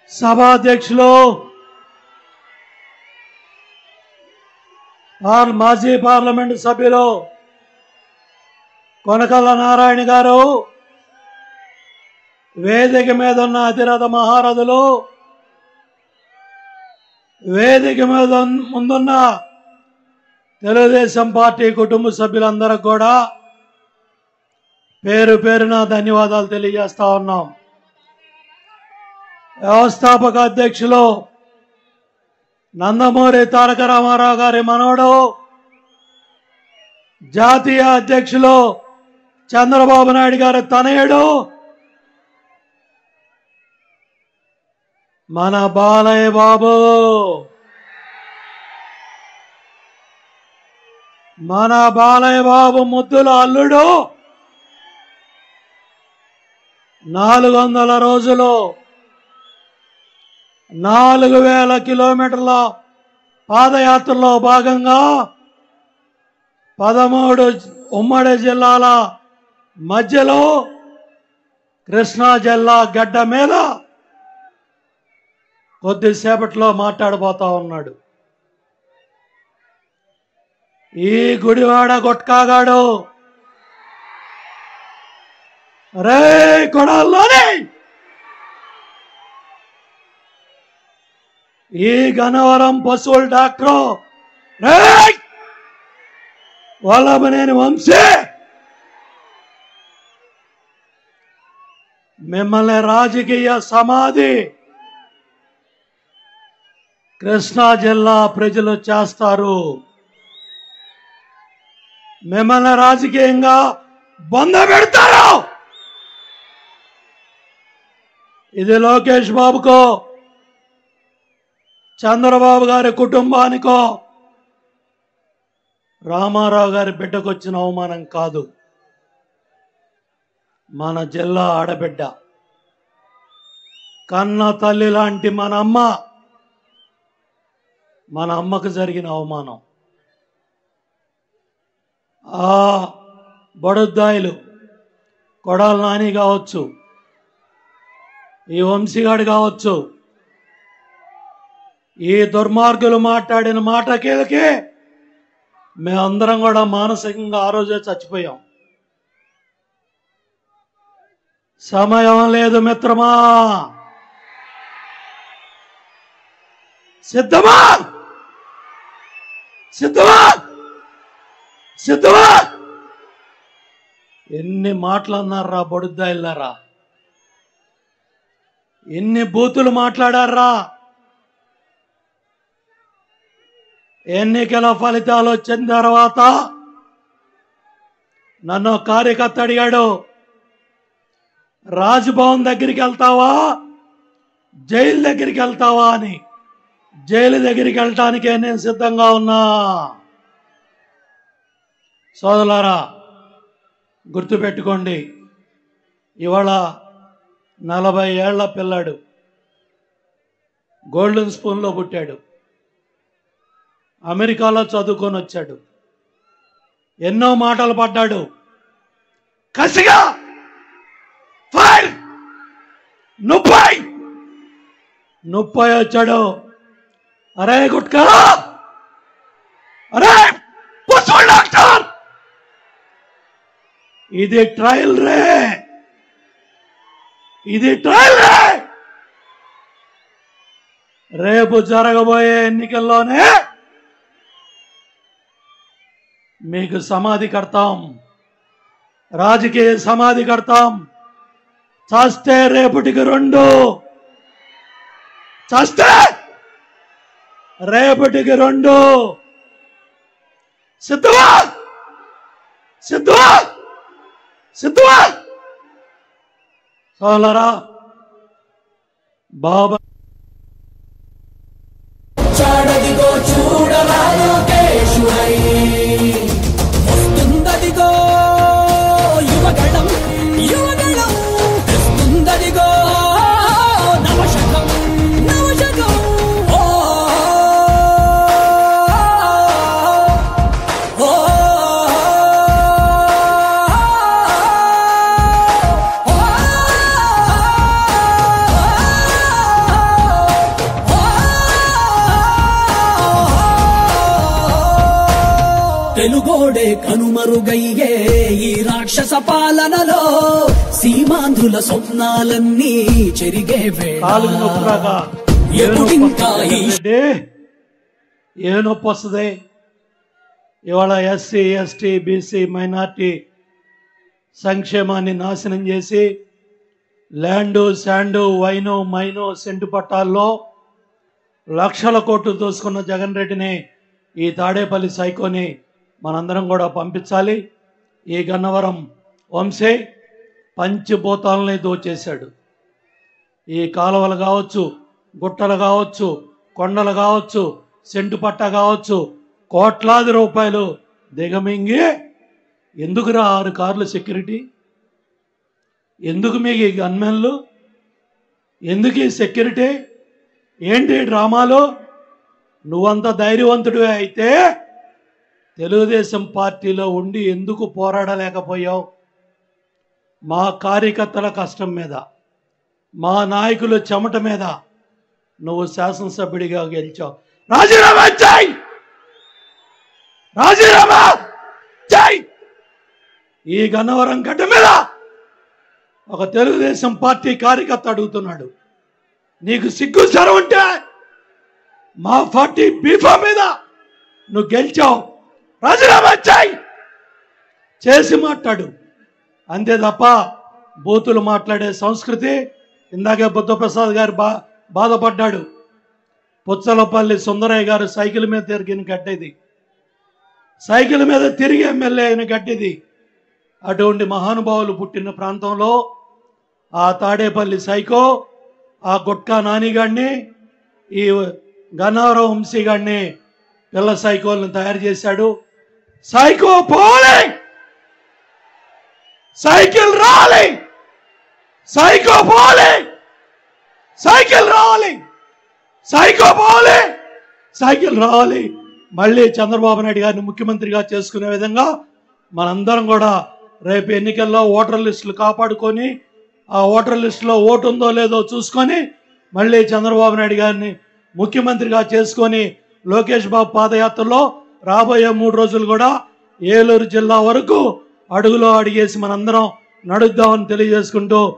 సభాధ్యక్షులు పార్ మాజీ పార్లమెంటు సభ్యులు కొనకల్ల నారాయణ గారు వేదిక మీద ఉన్న అతిరథ మహారథులు వేదిక మీద ఉన్- ముందున్న తెలుగుదేశం పార్టీ కుటుంబ సభ్యులందరికి కూడా పేరు పేరున ధన్యవాదాలు తెలియజేస్తా ఉన్నాం వ్యవస్థాపక అధ్యక్షులు నందమూరి తారక రామారావు గారి మనవడు జాతీయ అధ్యక్షులు చంద్రబాబు నాయుడు గారి తనయుడు మన బాలయ్య బాబు మన బాలయ్య బాబు ముద్దుల అల్లుడు నాలుగు వందల రోజులు నాలుగు వేల కిలోమీటర్ల పాదయాత్రలో భాగంగా పదమూడు ఉమ్మడి జిల్లాల మధ్యలో కృష్ణా జిల్లా గడ్డ మీద కొద్దిసేపట్లో మాట్లాడబోతా ఉన్నాడు ఈ గుడివాడ గొట్కాగాడు రే కొడాల్లోనే ఈ గనవరం పశువుల డాక్టరు రేయ్! వల్లభనేని వంశీ మిమ్మల్ని రాజకీయ సమాధి కృష్ణా జిల్లా ప్రజలు చేస్తారు మిమ్మల్ని రాజకీయంగా బొంద పెడతారు ఇది లోకేష్ బాబుకో చంద్రబాబు గారి కుటుంబానికో రామారావు గారి బిడ్డకు వచ్చిన అవమానం కాదు మన జిల్లా ఆడబిడ్డ కన్న తల్లి లాంటి మన అమ్మ మన అమ్మకు జరిగిన అవమానం ఆ బడుద్దాయిలు కొడాల నాని కావచ్చు ఈ వంశీగాడు కావచ్చు ఈ దుర్మార్గులు మాట్లాడిన మాటకేలకి మేమందరం కూడా మానసికంగా ఆ రోజే చచ్చిపోయాం సమయం లేదు మిత్రమా సిద్ధమా సిద్ధమా సిద్ధమా ఎన్ని మాటలు అన్నారా బొడుద్దాయిల్లారా ఎన్ని బూతులు మాట్లాడారా ఎన్నికల ఫలితాలు వచ్చిన తర్వాత నన్ను ఒక కార్యకర్త అడిగాడు రాజ్భవన్ దగ్గరికి వెళ్తావా జైలు దగ్గరికి వెళ్తావా అని జైలు దగ్గరికి వెళ్ళటానికే నేను సిద్ధంగా ఉన్నా సోదరులారా గుర్తుపెట్టుకోండి ఇవాళ నలభై ఏళ్ల పిల్లాడు గోల్డెన్ స్పూన్లో పుట్టాడు అమెరికాలో చదువుకొని వచ్చాడు ఎన్నో మాటలు పడ్డాడు కసిగా ఫైర్ ముప్పై ముప్పై వచ్చాడు అరే గుట్కా అరే పశువుల డాక్టర్ ఇది ట్రయల్ రే ఇది ట్రయల్ రే రేపు జరగబోయే ఎన్నికల్లోనే మీకు సమాధి కడతాం రాజకీయ సమాధి కడతాం చస్తే రేపటికి రెండు చస్తే రేపటికి రెండు సిద్ధమా సిద్ధమా సిద్ధమా సోలరా బాబా చాడదిగో చూడరా లోకేశుడై వస్తుందదిగో యువగళం యువగళం తెస్తుందదిగో నవశకం నవశకం ఓ ఓ ఓ గోడే కనుమరుగయ్యే ఈ రాక్షస పాలనలో సీమాంధ్రుల స్వప్నాలన్నీ చెరిగే కాలుకు వేళ నొప్పి రాక ఏ ఎప్పుడింకా నొప్పి ఈ వస్తుంది ఏ నొప్పి వస్తుంది ఇవాళ ఎస్సీ ఎస్టీ బీసీ మైనార్టీ సంక్షేమాన్ని నాశనం చేసి land sand wine mine cent పట్టాల్లో లక్షల కోట్లు దోసుకున్న జగన్ రెడ్డిని ఈ తాడేపల్లి సైకోని మనందరం కూడా పంపించాలి ఈ గన్నవరం వంశే పంచభూతాలని దోచేశాడు ఈ కాలువలు కావచ్చు గుట్టలు కావచ్చు కొండలు కావచ్చు సెంటు పట్ట కావచ్చు కోట్లాది రూపాయలు దిగమింగి ఎందుకురా ఆరు కార్లు సెక్యూరిటీ ఎందుకు మీకు ఈ గన్మెన్లు ఎందుకు ఈ సెక్యూరిటీ ఏంటి ఈ డ్రామాలు నువ్వంత ధైర్యవంతుడివే అయితే తెలుగుదేశం పార్టీలో ఉండి ఎందుకు పోరాడలేకపోయావు మా కార్యకర్తల కష్టం మీద మా నాయకుల చెమట మీద నువ్వు శాసనసభ్యుడిగా గెలిచావు రాజీనామా చేయి రాజీనామా చేయి ఈ గన్నవరం గడ్డ మీద ఒక తెలుగుదేశం పార్టీ కార్యకర్త అడుగుతున్నాడు నీకు సిగ్గు సరం ఉంటే మా పార్టీ బీఫా మీద నువ్వు గెలిచావు రాజీనామా చేయి చేసి మాట్లాడు అంతే తప్ప బూతులు మాట్లాడే సంస్కృతి ఇందాకే బుద్ధప్రసాద్ గారు బా బాధపడ్డాడు పుచ్చలపల్లి సుందరయ్య గారు సైకిల్ మీద తిరిగిన గడ్డది సైకిల్ మీద తిరిగి ఎమ్మెల్యే అయిన గడ్డిది అటువంటి మహానుభావులు పుట్టిన ప్రాంతంలో ఆ తాడేపల్లి సైకో ఆ గుట్కా నానిగాడిని ఈ గన్నవరం వంశీ గాడిని పిల్ల సైకోలను తయారు చేశాడు సైకో పోలే సైకిల్ రావాలి సైకో పోలే సైకిల్ రావాలి సైకో పోలే సైకిల్ రావాలి మళ్ళీ చంద్రబాబు నాయుడు గారిని ముఖ్యమంత్రిగా చేసుకునే విధంగా మనందరం కూడా రేపు ఎన్నికల్లో ఓటర్ లిస్టులు కాపాడుకొని ఆ ఓటర్ లిస్టులో ఓటు ఉందో లేదో చూసుకొని మళ్ళీ చంద్రబాబు నాయుడు గారిని ముఖ్యమంత్రిగా చేసుకొని లోకేష్ బాబు పాదయాత్రలో రాబోయే మూడు రోజులు కూడా ఏలూరు జిల్లా వరకు అడుగులో అడిగేసి మనందరం నడుద్దామని తెలియజేసుకుంటూ